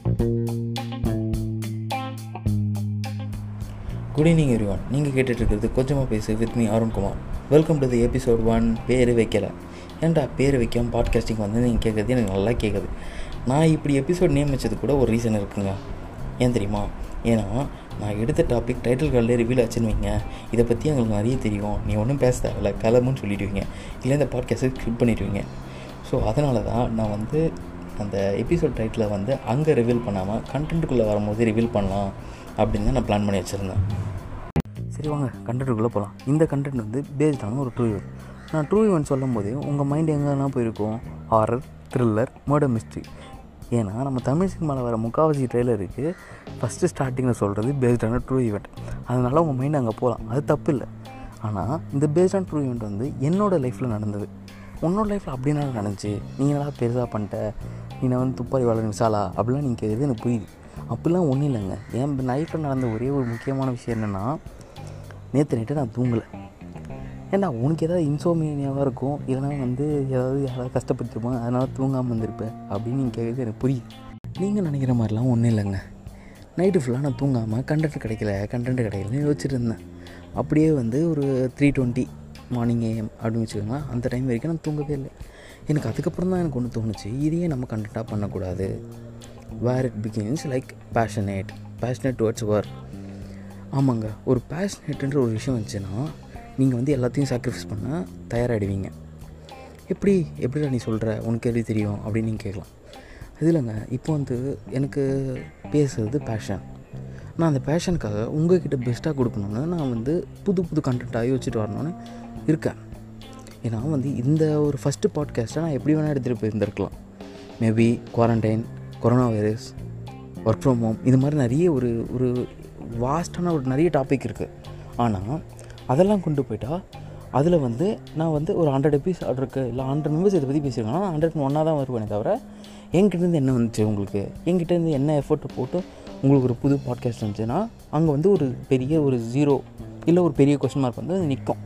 good evening every one நீங்கள் கேட்டுட்ருக்கிறது கொஞ்சமாக பேசு with me Arunkumar welcome to the episode one பேர் வைக்கலை ஏன்டா பேர் வைக்காம பாட்காஸ்டிங் வந்து நீங்கள் கேட்குறது எனக்கு நல்லா கேட்குது நான் இப்படி எபிசோட் நேம் வச்சது கூட ஒரு ரீசன் இருக்குங்க ஏன் தெரியுமா ஏன்னா நான் எடுத்த டாபிக் டைட்டில் கார்டில் ரிவீல் ஆச்சுன்னு வைங்க இதை பற்றி எங்களுக்கு நிறைய தெரியும் நீ ஒன்றும் பேச தேவையில்ல கிளம்புன்னு சொல்லிடுவீங்க இல்லை இந்த பாட்காஸ்ட்டை ஸ்கிப் பண்ணிடுவீங்க ஸோ அதனால தான் நான் வந்து அந்த எபிசோட் டைட்டில் வந்து அங்கே ரிவீல் பண்ணாமல் கண்டென்ட்டுக்குள்ளே வரும்போது ரிவீல் பண்ணலாம் அப்படின்னு தான் நான் பிளான் பண்ணி வச்சுருந்தேன் சரி வாங்க கண்டென்ட்டுக்குள்ளே போகலாம் இந்த கண்டென்ட் வந்து பேஸ்டான ஒரு ட்ரூ ஈவெண்ட் நான் ட்ரூ ஈவெண்ட் சொல்லும் போது உங்கள் மைண்ட் எங்கெல்லாம் போயிருக்கும் ஹாரர் த்ரில்லர் மர்டர் மிஸ்ட்ரி ஏன்னா நம்ம தமிழ் சினிமாவில் வர முக்காவாசி ட்ரெய்லருக்கு ஃபஸ்ட்டு ஸ்டார்டிங்கில் சொல்கிறது பேஸ்டான ட்ரூ ஈவெண்ட் அதனால் உங்கள் மைண்ட் அங்கே போகலாம் அது தப்பு இல்லை ஆனால் இந்த பேஸ்டான ட்ரூ ஈவெண்ட் வந்து என்னோடய லைஃப்பில் நடந்தது உன்னோட லைஃப்பில் அப்படின்னா நடந்துச்சு நீ என்னடா பெருசாக பண்ணிட்ட நீ நான் வந்து துப்பாரி வளர விசாலா அப்படிலாம் நீங்கள் கேட்குறது எனக்கு புரியுது அப்படிலாம் ஒன்றும் இல்லைங்க என் லைஃப்பில் நடந்த ஒரே ஒரு முக்கியமான விஷயம் என்னென்னா நேற்று நைட்டு நான் தூங்கலை ஏன்னா உனக்கு ஏதாவது இன்சோமேனியாவாக இருக்கும் இல்லைனா வந்து ஏதாவது யாராவது கஷ்டப்பட்டுருப்பாங்க அதனால் தூங்காமல் வந்திருப்பேன் அப்படின்னு நீங்கள் கேட்குறது எனக்கு புரியுது நீங்கள் நினைக்கிற மாதிரிலாம் ஒன்றும் இல்லைங்க நைட்டு ஃபுல்லாக நான் தூங்காமல் கண்டென்ட் கிடைக்கல கண்டென்ட் கிடைக்கலன்னு யோசிச்சுட்டு இருந்தேன் அப்படியே வந்து ஒரு த்ரீ டுவெண்ட்டி மார்னிங் ஏஎம் அப்படின்னு வச்சுக்கோங்க அந்த டைம் வரைக்கும் நான் தூங்கவே இல்லை எனக்கு அதுக்கப்புறம் தான் எனக்கு ஒன்று தோணுச்சு இதையே நம்ம கண்டென்ட்டாக பண்ணக்கூடாது where it begins like passionate passionate towards work ஆமாங்க ஒரு பேஷனேட்டுன்ற ஒரு விஷயம் வந்துச்சுன்னா நீங்கள் வந்து எல்லாத்தையும் சாக்ரிஃபைஸ் பண்ண தயாராகிடுவீங்க எப்படி எப்படிடா நீ சொல்கிற உனக்கு எப்படி தெரியும் அப்படின்னு நீங்கள் கேட்கலாம் அது இல்லைங்க இப்போ வந்து எனக்கு பேசுறது பேஷன் நான் அந்த பேஷனுக்காக உங்ககிட்ட பெஸ்ட்டாக கொடுக்கணுன்னு நான் வந்து புது புது கண்டென்ட்டாக யோசிச்சுட்டு வரணும்னு இருக்கேன் ஏன்னா வந்து இந்த ஒரு ஃபஸ்ட்டு பாட்காஸ்ட்டை நான் எப்படி வேணால் எடுத்துகிட்டு போயிருந்திருக்கலாம் maybe quarantine corona virus work from home இது மாதிரி நிறைய ஒரு ஒரு வாஸ்டான ஒரு நிறைய டாபிக் இருக்குது ஆனால் அதெல்லாம் கொண்டு போயிட்டா அதில் வந்து நான் வந்து ஒரு ஹண்ட்ரட் எபிசோட் இருக்குது இல்லை ஹண்ட்ரட் மெம்பர்ஸ் இதை பற்றி பேசியிருக்கேன் ஹண்ட்ரட் ஒன்றா தான் வருவேனே தவிர என்கிட்டேருந்து என்ன வந்துச்சு உங்களுக்கு என்கிட்டேருந்து என்ன எஃபர்ட்டை போட்டு உங்களுக்கு ஒரு புது பாட்காஸ்ட் வந்துச்சுன்னா அங்கே வந்து ஒரு பெரிய ஒரு ஜீரோ இல்லை ஒரு பெரிய கொஸ்டின் மார்க் வந்து நிற்கும்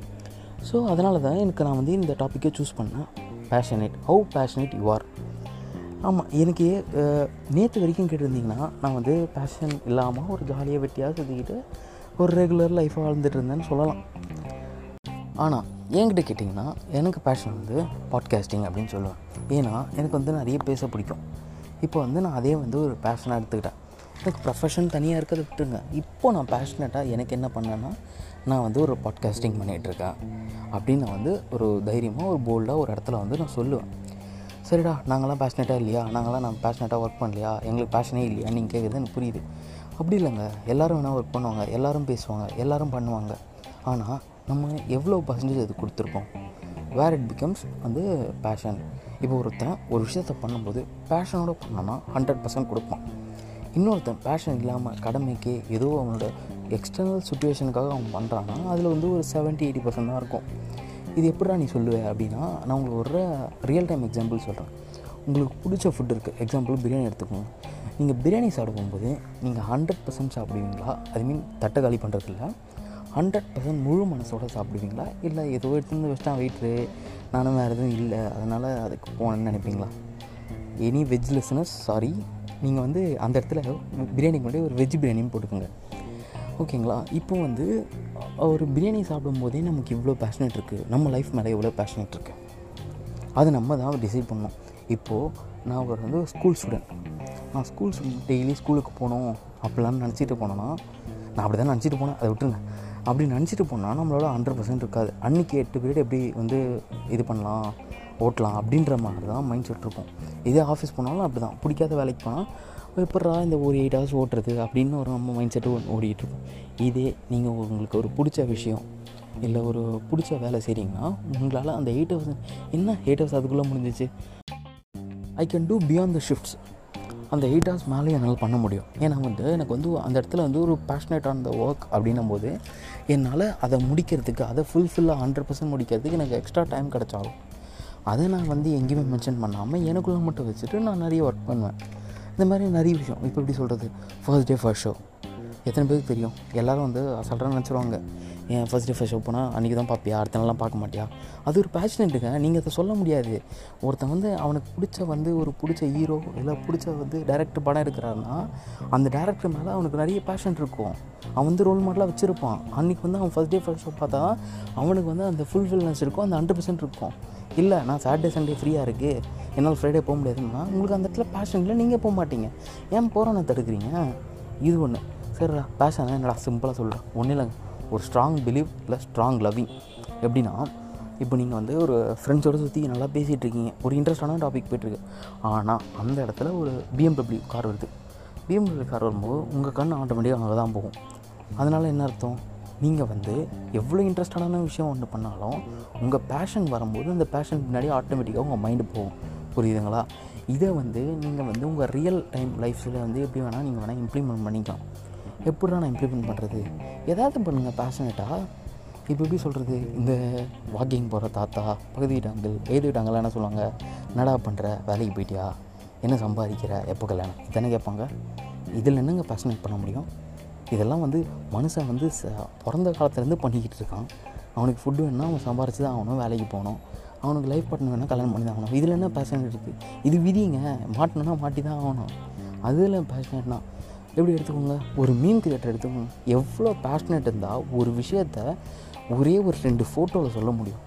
ஸோ அதனால தான் எனக்கு நான் வந்து இந்த டாப்பிக்கை சூஸ் பண்ணேன் passionate how passionate you are ஆமாம் எனக்கு நேற்று வரைக்கும் கேட்டிருந்தீங்கன்னா நான் வந்து பேஷன் இல்லாமல் ஒரு ஜாலியாக வெட்டியாக சுற்றிக்கிட்டு ஒரு ரெகுலர் லைஃப்பாக வாழ்ந்துட்டு இருந்தேன்னு சொல்லலாம் ஆனால் என்கிட்ட கேட்டிங்கன்னா எனக்கு பேஷன் வந்து பாட்காஸ்டிங் அப்படின்னு சொல்லுவேன் ஏன்னா எனக்கு வந்து நிறைய பேச பிடிக்கும் இப்போ வந்து நான் அதே வந்து ஒரு பேஷனாக எடுத்துக்கிட்டேன் எனக்கு ப்ரொஃபஷன் தனியாக இருக்கிறத விட்டுருங்க இப்போது நான் பேஷனேட்டாக எனக்கு என்ன பண்ணேன்னா நான் வந்து ஒரு பாட்காஸ்டிங் பண்ணிகிட்ருக்கேன் அப்படின்னு நான் வந்து ஒரு தைரியமாக ஒரு போல்டாக ஒரு இடத்துல வந்து நான் சொல்லுவேன் சரிடா நாங்களாம் பேஷனேட்டாக இல்லையா நாங்களாம் நான் பேஷனேட்டாக ஒர்க் பண்ணலையா எங்களுக்கு பேஷனே இல்லையா நீங்கள் கேட்குறது எனக்கு புரியுது அப்படி இல்லைங்க எல்லோரும் வேணால் ஒர்க் பண்ணுவாங்க எல்லோரும் பேசுவாங்க எல்லோரும் பண்ணுவாங்க ஆனால் நம்ம எவ்வளோ பர்சன்டேஜ் அது கொடுத்துருக்கோம் வேர் இட் பிகம்ஸ் வந்து பேஷன் இப்போ ஒருத்தன் ஒரு விஷயத்த பண்ணும்போது பேஷனோட பண்ணோன்னா ஹண்ட்ரட் பர்சன்ட் கொடுப்பான் இன்னொருத்தன் பேஷன் இல்லாமல் கடமைக்கு ஏதோ அவனோட எக்ஸ்டர்னல் சுச்சுவேஷனுக்காக அவன் பண்ணுறான்னா அதில் வந்து ஒரு செவன்ட்டி எயிட்டி பர்சன்ட் தான் இருக்கும் இது எப்படா நீ சொல்லுவேன் அப்படின்னா நான் உங்களுக்கு ஒரு ரியல் டைம் எக்ஸாம்பிள் சொல்கிறேன் உங்களுக்கு பிடிச்ச ஃபுட் இருக்குது எக்ஸாம்பிள் பிரியாணி எடுத்துக்கோங்க நீங்கள் பிரியாணி சாப்பிட போகும்போது நீங்கள் ஹண்ட்ரட் பர்சன்ட் சாப்பிடுவீங்களா ஐ மீன் தட்டை காலி பண்ணுறதில்ல ஹண்ட்ரட் பர்சன்ட் முழு மனசோட சாப்பிடுவீங்களா இல்லை ஏதோ எடுத்து வச்சிட்டான் வெயிட்ரு நானும் வேறு எதுவும் இல்லை அதனால் அதுக்கு போனேன்னு நினைப்பீங்களா எனி வெஜ் லிசனஸ் சாரி நீங்கள் வந்து அந்த இடத்துல பிரியாணிக்கு முன்னாடி ஒரு வெஜ் பிரியாணின்னு போட்டுக்கோங்க ஓகேங்களா இப்போ வந்து ஒரு பிரியாணி சாப்பிடும்போதே நமக்கு இவ்வளோ பேஷனேட் இருக்குது நம்ம லைஃப் மேலே எவ்வளோ பேஷனேட் இருக்குது அது நம்ம தான் டிசைட் பண்ணோம் இப்போது நான் ஒரு வந்து ஸ்கூல் ஸ்டூடெண்ட் நான் ஸ்கூல் டெய்லி ஸ்கூலுக்கு போகணும் அப்படிலாம் நினச்சிட்டு போனேன்னா நான் அப்படி தான் நினச்சிட்டு போனேன் அதை விட்டுருங்க அப்படி நினச்சிட்டு போனால் நம்மளோட ஹண்ட்ரட் பர்சன்ட் இருக்காது அன்றைக்கி எட்டு பீரியட் எப்படி வந்து இது பண்ணலாம் ஓட்டலாம் அப்படின்ற மாதிரி தான் மைண்ட் செட் இருக்கும் இதே ஆஃபீஸ் போனாலும் அப்படி தான் பிடிக்காத வேலைக்கு போனால் எப்பட்றா இந்த ஒரு எயிட் ஹவர்ஸ் ஓட்டுறது அப்படின்னு ஒரு நம்ம மைண்ட் செட்டு ஓடிட்டுருக்கும் இதே நீங்கள் உங்களுக்கு ஒரு பிடிச்ச விஷயம் இல்லை ஒரு பிடிச்ச வேலை செய்கிறீங்கன்னா உங்களால் அந்த எயிட் ஹவர்ஸ் என்ன எயிட் ஹவர்ஸ் அதுக்குள்ளே முடிஞ்சிச்சு I can do beyond the shifts அந்த எயிட் ஹவர்ஸ் மேலே என்னால் பண்ண முடியும் ஏன்னா வந்து எனக்கு வந்து அந்த இடத்துல வந்து ஒரு பேஷனேட் ஆன் த ஒர்க் அப்படின்னும் போது என்னால் அதை முடிக்கிறதுக்கு அதை ஃபுல்ஃபில்லாக ஹண்ட்ரட் பர்சன்ட் முடிக்கிறதுக்கு எனக்கு எக்ஸ்ட்ரா டைம் கிடச்சாலும் அதை நான் வந்து எங்கேயுமே மென்ஷன் பண்ணாமல் எனக்குள்ளே மட்டும் வச்சுட்டு நான் நிறைய ஒர்க் பண்ணுவேன் இந்த மாதிரி நிறைய விஷயம் இப்போ எப்படி சொல்கிறது ஃபர்ஸ்ட் டே ஃபர்ஸ்ட் ஷோ எத்தனை பேருக்கு தெரியும் எல்லோரும் வந்து அசால்ட்டாக நினச்சிருவாங்க ஏன் ஃபஸ்ட் டே ஃபஸ்ட் ஷோ போனால் அன்றைக்கி தான் பார்ப்பியா அடுத்த நாள்லாம் பார்க்க மாட்டியா அது ஒரு பேஷனட்டுங்க நீங்கள் அதை சொல்ல முடியாது ஒருத்தன் வந்து அவனுக்கு பிடிச்ச வந்து ஒரு பிடிச்ச ஹீரோ இல்லை பிடிச்ச வந்து டேரக்டர் படம் எடுக்கிறாருன்னா அந்த டேரக்டர் மேலே அவனுக்கு நிறைய பேஷன் இருக்கும் அவன் வந்து ரோல் மாடலாக வச்சுருப்பான் அன்றைக்கி வந்து அவன் ஃபஸ்ட் டே ஃபஸ்ட் ஷோ பார்த்தா அவனுக்கு வந்து அந்த ஃபுல்ஃபில்னஸ் இருக்கும் அந்த ஹண்ட்ரட் பர்சன்ட் இருக்கும் இல்லை நான் சாட்டர்டே சண்டே ஃப்ரீயாக இருக்குது என்னால் ஃப்ரைடே போக முடியாதுன்னா உங்களுக்கு அந்த இடத்துல பேஷன் இல்லை நீங்கள் போக மாட்டீங்க ஏன் போகிறோன்னு தடுக்கிறீங்க இது ஒன்று சரிடா பேஷன் என்னடா சிம்பிளாக சொல்கிறேன் ஒன்றும் இல்லைங்க ஒரு ஸ்ட்ராங் பிலீவ் இல்லை ஸ்ட்ராங் லவ்விங் எப்படின்னா இப்போ நீங்கள் வந்து ஒரு ஃப்ரெண்ட்ஸோட சுற்றி நல்லா பேசிகிட்டு இருக்கீங்க ஒரு இன்ட்ரெஸ்டான டாபிக் போயிட்டுருக்கு ஆனால் அந்த இடத்துல ஒரு பிஎம்டபிள்யூ கார் வருது பிஎம்டபிள்யூ கார் வரும்போது உங்கள் கண் ஆட்டோமேட்டிக்காக அங்கே தான் போகும் அதனால் என்ன அர்த்தம் நீங்கள் வந்து எவ்வளோ இன்ட்ரெஸ்டான விஷயம் ஒன்று பண்ணாலும் உங்கள் பேஷன் வரும்போது அந்த பேஷன் பின்னாடி ஆட்டோமேட்டிக்காக உங்கள் மைண்டு போகும் புரியுதுங்களா இதை வந்து நீங்கள் வந்து உங்கள் ரியல் டைம் லைஃப்பில் வந்து எப்படி வேணால் நீங்கள் வேணால் இம்ப்ளிமெண்ட் பண்ணிக்கலாம் எப்படிடா நான் இம்ப்ளிமெண்ட் பண்ணுறது ஏதாவது பண்ணுங்கள் பேஷனேட்டாக இப்போ எப்படி சொல்கிறது இந்த வாக்கிங் போகிற தாத்தா பகுதி வீட்டாங்கள் ஏது வீட்டாங்கள்லாம் என்ன சொல்லுவாங்க என்னடா பண்ணுற வேலைக்கு போயிட்டியா என்ன சம்பாதிக்கிற எப்போ கல்யாணம் இதானே கேட்பாங்க இதில் என்னங்க பேஷனேட் பண்ண முடியும் இதெல்லாம் வந்து மனுஷன் வந்து ச பிறந்த காலத்துலேருந்து பண்ணிக்கிட்டு இருக்கான் அவனுக்கு ஃபுட்டு வேணுன்னா அவன் சம்பாரிச்சு தான் ஆகணும் வேலைக்கு போகணும் அவனுக்கு லைஃப் பார்ட்னர் வேணால் கல்யாணம் பண்ணி தான் ஆகணும் இதில் என்ன பேஷனேட் இருக்குது இது விதிங்க மாட்டணும்னா மாட்டி தான் ஆகணும் அதில் பேஷனேட்னா எப்படி எடுத்துக்கோங்க ஒரு மீன் கிரியேட்டர் எடுத்துக்கோங்க எவ்வளோ பேஷனேட் இருந்தால் ஒரு விஷயத்த ஒரே ஒரு ரெண்டு ஃபோட்டோவில் சொல்ல முடியும்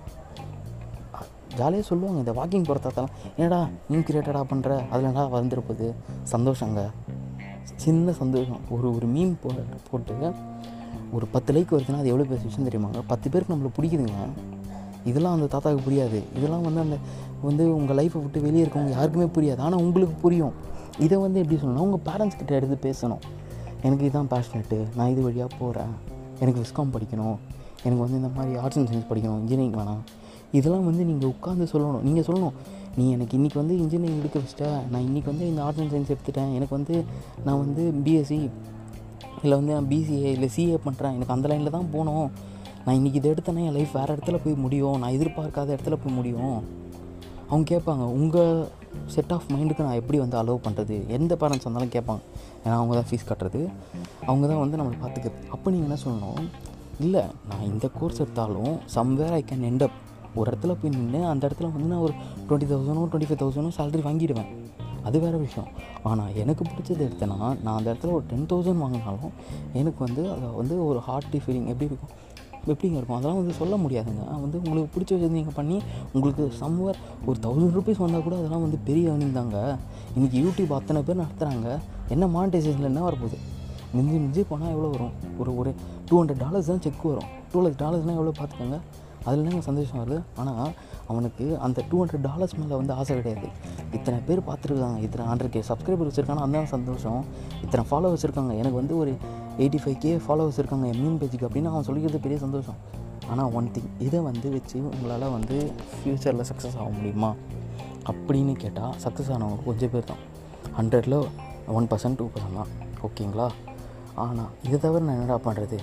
ஜாலியாக சொல்லுவாங்க இந்த வாக்கிங் போகிறதாத்தாலும் என்னடா மீன் கிரியேட்டடாக பண்ணுற அதில் என்ன வந்துருப்பது சந்தோஷங்க சின்ன சந்தோஷம் ஒரு ஒரு மீன் போ போட்டு ஒரு பத்து லைக் வருதுன்னா அது எவ்வளோ பெரிய விஷயம் தெரியுமாங்க பத்து பேருக்கு நம்மளை பிடிக்குதுங்க இதெல்லாம் அந்த தாத்தாவுக்கு புரியாது இதெல்லாம் வந்து அந்த வந்து உங்கள் லைஃப்பை விட்டு வெளியே இருக்கவங்க யாருக்குமே புரியாது ஆனால் உங்களுக்கு புரியும் இதை வந்து எப்படி சொல்லணும் உங்கள் பேரண்ட்ஸ் கிட்ட எடுத்து பேசணும் எனக்கு இதுதான் பேஷனெட்டு நான் இது வழியாக போகிறேன் எனக்கு விஸ்காம் படிக்கணும் எனக்கு வந்து இந்த மாதிரி ஆர்ட்ஸ் அண்ட் சயின்ஸ் படிக்கணும் இன்ஜினியரிங் வேணாம் இதெல்லாம் வந்து நீங்கள் உட்காந்து சொல்லணும் நீங்கள் சொல்லணும் நீ எனக்கு இன்றைக்கி வந்து இன்ஜினியரிங் எடுக்க வச்சிட்ட நான் இன்றைக்கி வந்து இந்த ஆர்ட்ஸ் அண்ட் சயின்ஸ் எடுத்துட்டேன் எனக்கு வந்து நான் வந்து பிஎஸ்சி இல்லை வந்து நான் பிசிஏ இல்லை சிஏ பண்ணுறேன் எனக்கு அந்த லைனில் தான் போகணும் நான் இன்றைக்கி இதை எடுத்தேன்னா என் லைஃப் வேறு இடத்துல போய் முடியும் நான் எதிர்பார்க்காத இடத்துல போய் முடியும் அவங்க கேட்பாங்க உங்கள் செட் ஆஃப் மைண்டுக்கு நான் எப்படி வந்து அலோவ் பண்ணுறது எந்த பேரண்ட்ஸ் வந்தாலும் கேட்பாங்க ஏன்னா அவங்க தான் ஃபீஸ் கட்டுறது அவங்க தான் வந்து நம்மளை பார்த்துக்கிறது அப்போ நீங்கள் என்ன சொல்லணும் இல்லை நான் இந்த கோர்ஸ் எடுத்தாலும் somewhere I can end up ஒரு இடத்துல போய் நின்று அந்த இடத்துல வந்து நான் ஒரு டுவெண்ட்டி தௌசண்டோ டுவெண்ட்டி ஃபைவ் தௌசண்டோ சேலரி வாங்கிடுவேன் அது வேறு விஷயம் ஆனால் எனக்கு பிடிச்சது எடுத்தேன்னா நான் அந்த இடத்துல ஒரு டென் தௌசண்ட் வாங்கினாலும் எனக்கு வந்து அதை வந்து ஒரு ஹார்ட்டி ஃபீலிங் எப்படி இருக்கும் எப்படிங்க இருக்கும் அதெல்லாம் வந்து சொல்ல முடியாதுங்க வந்து உங்களுக்கு பிடிச்ச விஷயத்தை நீங்கள் பண்ணி உங்களுக்கு சம்வேர் ஒரு தௌசண்ட் ருபீஸ் வந்தால் கூட அதெல்லாம் வந்து பெரிய ஏர்னிங் தாங்க இன்றைக்கி யூடியூப் அத்தனை பேர் நடத்துகிறாங்க என்ன மானிட்டைசேஷனில் என்ன வரப்போகுது மிஞ்சி மிஞ்சி போனால் எவ்வளோ வரும் ஒரு ஒரு டூ ஹண்ட்ரட் டாலர்ஸ் தான் செக் வரும் டூ ஹண்ட்ரட் டாலர்ஸ்னால் எவ்வளோ பார்த்துக்கோங்க அதில் என்னங்க சந்தோஷம் வருது ஆனால் அவனுக்கு அந்த டூ ஹண்ட்ரட் டாலர்ஸ் மேலே வந்து ஆசை கிடையாது இத்தனை பேர் பார்த்துருக்காங்க இத்தனை ஹண்ட்ரட் கே சப்ஸ்கிரைபர் வச்சுருக்காங்க அந்த சந்தோஷம் இத்தனை ஃபாலோ வச்சுருக்காங்க எனக்கு வந்து ஒரு எயிட்டி ஃபைவ் கே ஃபாலோவர்ஸ் இருக்காங்க என் மீன் பேஜுக்கு அப்படின்னு அவன் சொல்லிக்கிறது பெரிய சந்தோஷம் ஆனால் ஒன் திங் இதை வந்து வச்சு உங்களால் வந்து ஃப்யூச்சரில் சக்ஸஸ் ஆக முடியுமா அப்படின்னு கேட்டால் சக்ஸஸ் ஆனவங்க கொஞ்சம் பேர் தான் ஹண்ட்ரடில் ஒன் பர்சன்ட் டூ பர்சன்ட் தான் ஓகேங்களா ஆனால் இதை தவிர நான் என்னடா பண்ணுறது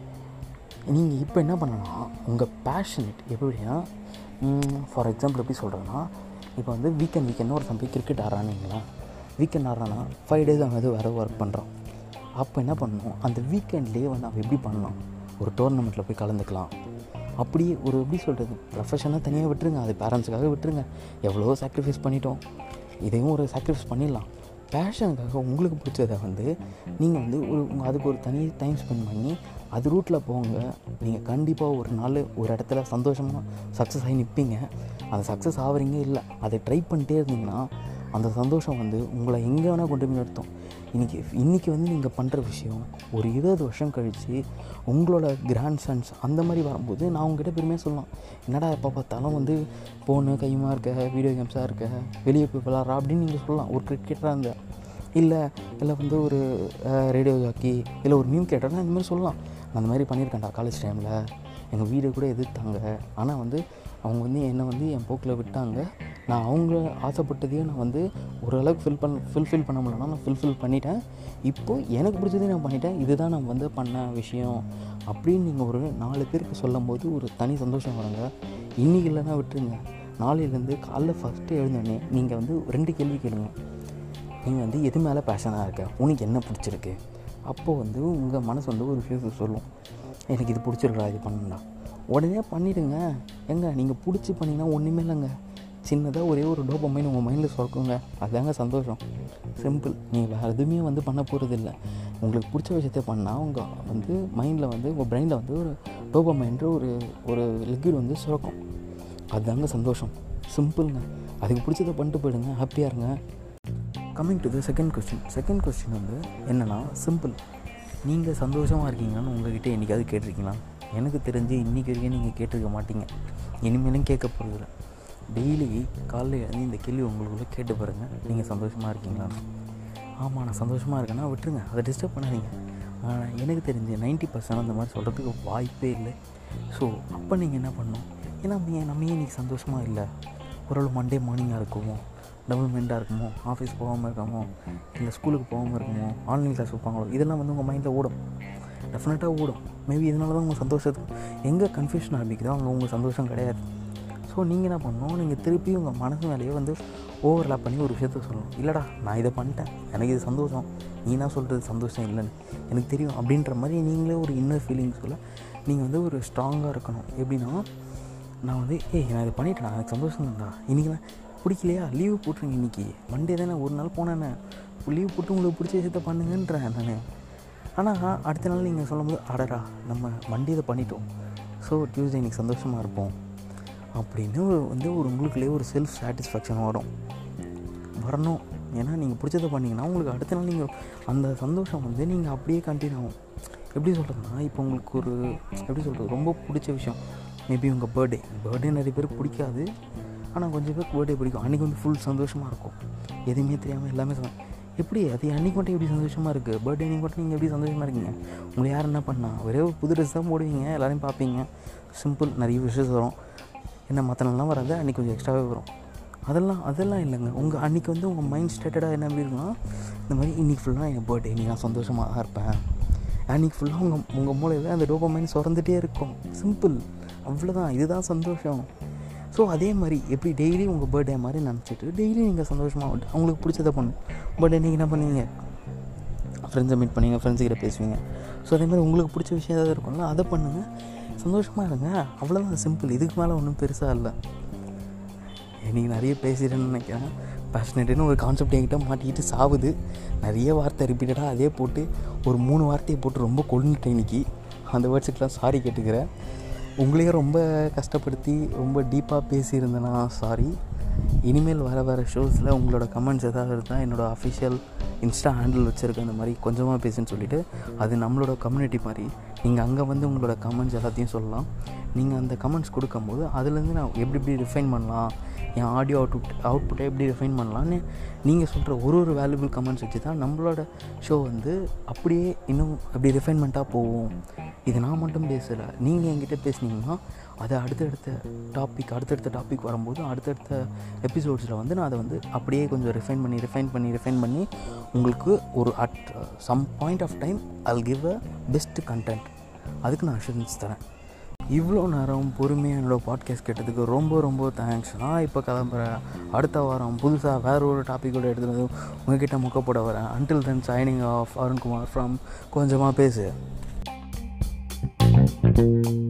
நீங்கள் இப்போ என்ன பண்ணணும்னா உங்கள் பேஷனட் எப்படின்னா ஃபார் எக்ஸாம்பிள் எப்படி சொல்கிறேன்னா இப்போ வந்து வீக்கெண்ட் வீக்கெண்ட் ஒரு தம்பி கிரிக்கெட் ஆடுறானுங்களா வீக்கெண்ட் ஆடுறான்னா ஃபைவ் டேஸ் அவன் எதுவும் வேறு ஒர்க் பண்ணுறான் அப்போ என்ன பண்ணணும் அந்த வீக்கெண்ட்லேயே வந்து அவன் எப்படி பண்ணலாம் ஒரு டோர்னமெண்ட்டில் போய் கலந்துக்கலாம் அப்படியே ஒரு எப்படி சொல்கிறது ப்ரொஃபஷனாக தனியாக விட்டுருங்க அது பேரண்ட்ஸுக்காக விட்டுருங்க எவ்வளோ சாக்ரிஃபைஸ் பண்ணிட்டோம் இதையும் ஒரு சாக்ரிஃபைஸ் பண்ணிடலாம் பேஷனுக்காக உங்களுக்கு பிடிச்சதை வந்து நீங்கள் வந்து ஒரு உங்க- அதுக்கு ஒரு தனி டைம் ஸ்பெண்ட் பண்ணி அது ரூட்டில் போங்க நீங்கள் கண்டிப்பாக ஒரு நாள் ஒரு இடத்துல சந்தோஷமாக சக்ஸஸ் ஆகி நிற்பீங்க அந்த சக்ஸஸ் ஆகுறீங்க இல்லை அதை ட்ரை பண்ணிட்டே இருந்தீங்கன்னா அந்த சந்தோஷம் வந்து உங்களை எங்கே வேணால் கொண்டு போய் நிறுத்தும் இன்றைக்கி இன்றைக்கி வந்து நீங்கள் பண்ணுற விஷயம் ஒரு இருபது வருஷம் கழித்து உங்களோட கிராண்ட் சன்ஸ் அந்த மாதிரி வரும்போது நான் உங்ககிட்ட பெருமையாக சொல்லலாம் என்னடா எப்போ பார்த்தாலும் வந்து ஃபோனு கையுமா இருக்க வீடியோ கேம்ஸாக இருக்க வெளியே போய் விளாட்றா அப்படின்னு நீங்கள் சொல்லலாம் ஒரு கிரிக்கெட்டராக இருந்தால் இல்லை இல்லை வந்து ஒரு ரேடியோ ஜாக்கி இல்லை ஒரு மியூம் கேட்டர்னா இந்த மாதிரி சொல்லலாம் நான் அந்த மாதிரி பண்ணியிருக்கேன்டா காலேஜ் டைமில் எங்கள் வீடு கூட எதிர்த்தாங்க ஆனால் வந்து அவங்க வந்து என்னை வந்து என் போக்கில் விட்டாங்க நான் அவங்க ஆசைப்பட்டதையும் நான் வந்து ஓரளவுக்கு ஃபில் பண்ண ஃபில்ஃபில் பண்ண முடியலன்னா நான் ஃபில்ஃபில் பண்ணிட்டேன் இப்போது எனக்கு பிடிச்சதையும் நான் பண்ணிட்டேன் இதுதான் நான் வந்து பண்ண விஷயம் அப்படின்னு நீங்கள் ஒரு நாலு பேருக்கு சொல்லும்போது ஒரு தனி சந்தோஷம் வருங்க இன்றைக்கி இல்லைன்னா விட்டுருங்க நாளையிலேருந்து காலைல ஃபஸ்ட்டு எழுந்தோடனே நீங்கள் வந்து ரெண்டு கேள்வி கேளுங்க நீங்கள் வந்து எது மேலே பேஷனாக இருக்க உனக்கு என்ன பிடிச்சிருக்கு அப்போது வந்து உங்கள் மனசு வந்து ஒரு விஷயத்தை சொல்லும் எனக்கு இது பிடிச்சிருக்கா இது பண்ணண்டா உடனே பண்ணிவிடுங்க எங்க நீங்கள் பிடிச்சி பண்ணிங்கன்னா ஒன்றுமே இல்லைங்க சின்னதாக ஒரே ஒரு டோப்பமைன் உங்கள் மைண்டில் சுரக்குங்க அதுதாங்க சந்தோஷம் சிம்பிள் நீங்கள் வேறு எதுவுமே வந்து பண்ண போகிறது இல்லை உங்களுக்கு பிடிச்ச விஷயத்த பண்ணால் உங்கள் வந்து மைண்டில் வந்து உங்கள் பிரெயினில் வந்து ஒரு டோப்பமைன்ற ஒரு ஒரு லிக்விட் வந்து சுரக்கும் அதுதாங்க சந்தோஷம் சிம்பிளுங்க அதுக்கு பிடிச்சதை பண்ணிட்டு போயிடுங்க ஹாப்பியாக இருங்க coming to the second question second question வந்து என்னென்னா சிம்பிள் நீங்கள் சந்தோஷமாக இருக்கீங்களான்னு உங்ககிட்ட என்றைக்காவது கேட்டிருக்கீங்களா எனக்கு தெரிஞ்சு இன்றைக்கி வரைக்கும் நீங்கள் கேட்டிருக்க மாட்டீங்க இனிமேலும் கேட்க போகிறதில்ல டெய்லி காலைல எழுந்து இந்த கேள்வி உங்களுக்குள்ளே கேட்டு பாருங்கள் நீங்கள் சந்தோஷமாக இருக்கீங்களான்னு ஆமாம் நான் சந்தோஷமாக இருக்கேன்னா விட்டுருங்க அதை டிஸ்டர்ப் பண்ணாதீங்க ஆனால் எனக்கு தெரிஞ்சு நைன்ட்டி பர்சன்ட் அந்த மாதிரி சொல்கிறதுக்கு வாய்ப்பே இல்லை ஸோ அப்போ நீங்கள் என்ன பண்ணணும் ஏன்னா நம்ம நம்ம ஏன் இன்றைக்கி சந்தோஷமாக இல்லை ஒரு மண்டே மார்னிங்காக இருக்குமோ டபுள் மைண்டாக இருக்குமோ ஆஃபீஸ் போகாமல் இருக்கமோ இல்லை ஸ்கூலுக்கு போகாமல் இருக்குமோ ஆன்லைன் கிளாஸ் வைப்பாங்களோ இதெல்லாம் வந்து உங்கள் மைண்டில் ஓடும் டெஃபினட்டாக ஓடும் மேபி இதனால தான் உங்கள் சந்தோஷத்துக்கு எங்கே கன்ஃபியூஷன் ஆரம்பிக்குதோ அங்கே உங்கள் சந்தோஷம் கிடையாது ஸோ நீங்கள் என்ன பண்ணணும் நீங்கள் திருப்பி உங்கள் மனசு மேலேயே வந்து ஓவர்லாப் பண்ணி ஒரு விஷயத்த சொல்லணும் இல்லைடா நான் இதை பண்ணிட்டேன் எனக்கு இது சந்தோஷம் நீ என்ன சொல்கிறது சந்தோஷம் இல்லைன்னு எனக்கு தெரியும் அப்படின்ற மாதிரி நீங்களே ஒரு இன்னர் ஃபீலிங் சொல்ல நீங்கள் வந்து ஒரு ஸ்ட்ராங்காக இருக்கணும் எப்படின்னா நான் வந்து ஏய் நான் இதை பண்ணிட்டேன் எனக்கு சந்தோஷம் தான்டா இன்றைக்கி பிடிக்கலையா லீவு போட்டுருங்க இன்றைக்கி மண்டே தானே ஒரு நாள் போனேன்னு லீவ் போட்டு உங்களுக்கு பிடிச்ச விஷயத்த பண்ணுங்கன்றேன் நான் ஆனால் அடுத்த நாள் நீங்கள் சொல்லும்போது அடடா நம்ம மண்டே இதை பண்ணிட்டோம் ஸோ டியூஸ்டே இன்றைக்கி சந்தோஷமாக இருப்போம் அப்படின்னு வந்து ஒரு உங்களுக்குள்ளேயே ஒரு செல்ஃப் சாட்டிஸ்ஃபேக்ஷன் வரும் வரணும் ஏன்னா நீங்கள் பிடிச்சதை பண்ணிங்கன்னா உங்களுக்கு அடுத்த நாள் நீங்கள் அந்த சந்தோஷம் வந்து நீங்கள் அப்படியே கண்டினியூ ஆகும் எப்படி சொல்கிறதுனா இப்போ உங்களுக்கு ஒரு எப்படி சொல்கிறது ரொம்ப பிடிச்ச விஷயம் மேபி உங்கள் பர்த்டே பர்த்டே நிறைய பேருக்கு பிடிக்காது ஆனால் கொஞ்சம் பேருக்கு பர்த்டே பிடிக்கும் அன்றைக்கி வந்து ஃபுல் சந்தோஷமாக இருக்கும் எதுவுமே தெரியாமல் எல்லாமே சொல் எப்படி அது அன்றைக்கி மட்டும் எப்படி சந்தோஷமாக இருக்குது பர்த்டே அன்றைக்கி மட்டும் நீங்கள் எப்படி சந்தோஷமாக இருக்கீங்க உங்களை யார் என்ன பண்ணால் ஒரே ஒரு புது ட்ரெஸ் தான் போடுவீங்க எல்லோரையும் பார்ப்பீங்க சிம்பிள் நிறைய விஷயம் வரும் என்ன மற்ற நாள்லாம் வராது அன்றைக்கி கொஞ்சம் எக்ஸ்ட்ராவே வரும் அதெல்லாம் அதெல்லாம் இல்லைங்க உங்கள் அன்றைக்கி வந்து உங்கள் மைண்ட் ஸ்டேட்டடாக என்ன எப்படி இருக்குன்னா இந்த மாதிரி இன்றைக்கி ஃபுல்லாக என் பர்த்டே நீ நான் சந்தோஷமாக தான் இருப்பேன் அன்றைக்கி ஃபுல்லாக உங்கள் உங்கள் மூளையில் அந்த டோபமைன் சுரந்துகிட்டே இருக்கும் சிம்பிள் அவ்வளோதான் இதுதான் சந்தோஷம் ஸோ அதே மாதிரி எப்படி டெய்லி உங்கள் பர்த்டே மாதிரி நினச்சிட்டு டெய்லி நீங்கள் சந்தோஷமாக உங்களுக்கு பிடிச்சதை பண்ணும் பர்த்டே நீங்கள் என்ன பண்ணுவீங்க ஃப்ரெண்ட்ஸை மீட் பண்ணுவீங்க ஃப்ரெண்ட்ஸுக்கிட்ட பேசுவீங்க ஸோ அதே மாதிரி உங்களுக்கு பிடிச்ச விஷயம் ஏதாவது இருக்கும்ல அதை பண்ணுங்கள் சந்தோஷமாக இருங்க அவ்வளோதான் சிம்பிள் இதுக்கு மேலே ஒன்றும் பெருசாக இல்லை இன்றைக்கி நிறைய பேசிடுறேன்னு நினைக்கிறேன் பேஷனேட்டுன்னு ஒரு கான்செப்ட் என்கிட்ட மாட்டிக்கிட்டு சாவுது நிறைய வார்த்தை ரிப்பீட்டடாக அதே போட்டு ஒரு மூணு வார்த்தையை போட்டு ரொம்ப கொண்டுட்டேன் இன்றைக்கி அந்த வேர்ட்ஸுக்கெலாம் சாரி கேட்டுக்கிறேன் உங்களையே ரொம்ப கஷ்டப்படுத்தி ரொம்ப டீப்பாக பேசியிருந்தேன்னா சாரி இனிமேல் வர வர ஷோஸில் உங்களோட கமெண்ட்ஸ் எதாவது இருந்தால் என்னோடய அஃபிஷியல் இன்ஸ்டா ஹேண்டில் வச்சுருக்கேன் இந்த மாதிரி கொஞ்சமாக பேசுன்னு சொல்லிவிட்டு அது நம்மளோட கம்யூனிட்டி மாதிரி நீங்கள் அங்கே வந்து உங்களோட கமெண்ட்ஸ் எல்லாத்தையும் சொல்லலாம் நீங்கள் அந்த கமெண்ட்ஸ் கொடுக்கும்போது அதுலேருந்து நான் எப்படி எப்படி ரிஃபைன் பண்ணலாம் என் ஆடியோ அவுட்புட் அவுட்புட்டை எப்படி ரிஃபைன் பண்ணலான்னு நீங்கள் சொல்கிற ஒரு ஒரு வேல்யூபிள் கமெண்ட்ஸ் வச்சு தான் நம்மளோட ஷோ வந்து அப்படியே இன்னும் அப்படி ரிஃபைன்மெண்ட்டாக போகும் இது நான் மட்டும் பேசலை நீங்கள் என்கிட்ட பேசுனீங்கன்னா அதை அடுத்தடுத்த டாபிக் அடுத்தடுத்த டாபிக் வரும்போது அடுத்தடுத்த எபிசோட்ஸில் வந்து நான் அதை வந்து அப்படியே கொஞ்சம் ரிஃபைன் பண்ணி ரிஃபைன் பண்ணி ரிஃபைன் பண்ணி உங்களுக்கு ஒரு at some point of time I'll give a best content அதுக்கு நான் அஷூரன்ஸ் தரேன் இவ்வளோ நேரம் பொறுமையாக என்னோடய பாட்காஸ்ட் கேட்டதுக்கு ரொம்ப ரொம்ப தேங்க்ஸ் நான் இப்போ கிளம்புறேன் அடுத்த வாரம் புதுசாக வேறு ஒரு டாப்பிக்கோடு எடுத்துகிட்டு உங்ககிட்ட முக்கப்பட வரேன் until then signing off Arunkumar from கொஞ்சமாக பேசு thank you